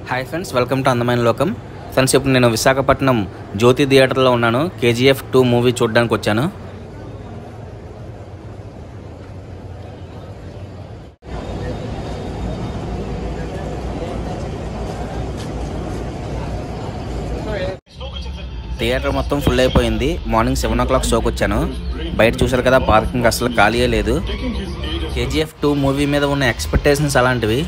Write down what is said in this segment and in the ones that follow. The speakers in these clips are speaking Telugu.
హాయ్ ఫ్రెండ్స్ వెల్కమ్ టు అందమైన లోకం ఫ్రెండ్స్ ఇప్పుడు నేను విశాఖపట్నం జ్యోతి థియేటర్లో ఉన్నాను కేజీఎఫ్ టూ మూవీ చూడడానికి వచ్చాను థియేటర్ మొత్తం ఫుల్ అయిపోయింది మార్నింగ్ సెవెన్ ఓ క్లాక్ షోకి వచ్చాను బయట చూశారు కదా పార్కింగ్ అసలు ఖాళీయే లేదు కేజీఎఫ్ టూ మూవీ మీద ఉన్న ఎక్స్పెక్టేషన్స్ అలాంటివి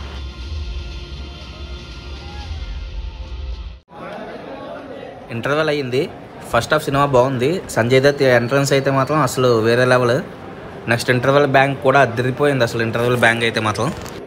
ఇంటర్వెల్ అయ్యింది ఫస్ట్ హాఫ్ సినిమా బాగుంది సంజయ్ దత్ ఎంట్రన్స్ అయితే మాత్రం అసలు వేరే లెవెల్ నెక్స్ట్ ఇంటర్వెల్ బ్యాంక్ కూడా అదిరిపోయింది అసలు ఇంటర్వెల్ బ్యాంక్ అయితే మాత్రం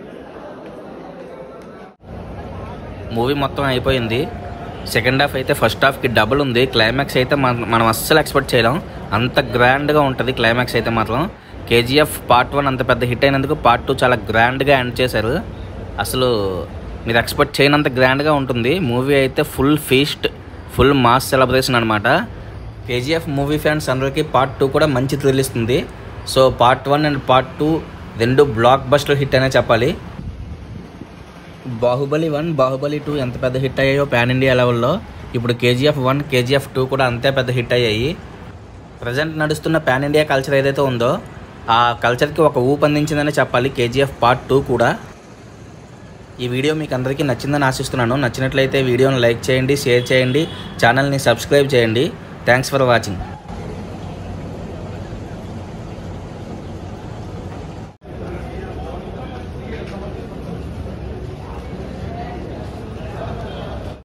మూవీ మొత్తం అయిపోయింది సెకండ్ హాఫ్ అయితే ఫస్ట్ హాఫ్కి డబుల్ ఉంది క్లైమాక్స్ అయితే మనం మనం అస్సలు ఎక్స్పెక్ట్ చేయలేం అంత గ్రాండ్గా ఉంటుంది క్లైమాక్స్ అయితే మాత్రం కేజీఎఫ్ పార్ట్ వన్ అంత పెద్ద హిట్ అయినందుకు పార్ట్ టూ చాలా గ్రాండ్గా ఎండ్ చేశారు అసలు మీరు ఎక్స్పెక్ట్ చేయనంత గ్రాండ్గా ఉంటుంది మూవీ అయితే full feast full mass celebration అనమాట కేజీఎఫ్ మూవీ ఫ్యాన్స్ అందరికీ పార్ట్ టూ కూడా మంచి థ్రిల్ ఇస్తుంది so part one and part two రెండు బ్లాక్ బస్టర్ హిట్ అనే చెప్పాలి బాహుబలి వన్ బాహుబలి టూ ఎంత పెద్ద హిట్ అయ్యాయో పాన్ ఇండియా లెవెల్లో ఇప్పుడు కేజీఎఫ్ వన్ కేజీఎఫ్ టూ కూడా అంతే పెద్ద హిట్ అయ్యాయి ప్రజెంట్ నడుస్తున్న పాన్ ఇండియా కల్చర్ ఏదైతే ఉందో ఆ కల్చర్కి ఒక ఊపు అందించిందనే చెప్పాలి కేజీఎఫ్ పార్ట్ టూ కూడా ఈ వీడియో మీకు అందరికీ నచ్చిందని ఆశిస్తున్నాను నచ్చినట్లయితే వీడియోని లైక్ చేయండి షేర్ చేయండి ఛానల్ని సబ్స్క్రైబ్ చేయండి థ్యాంక్స్ ఫర్ వాచింగ్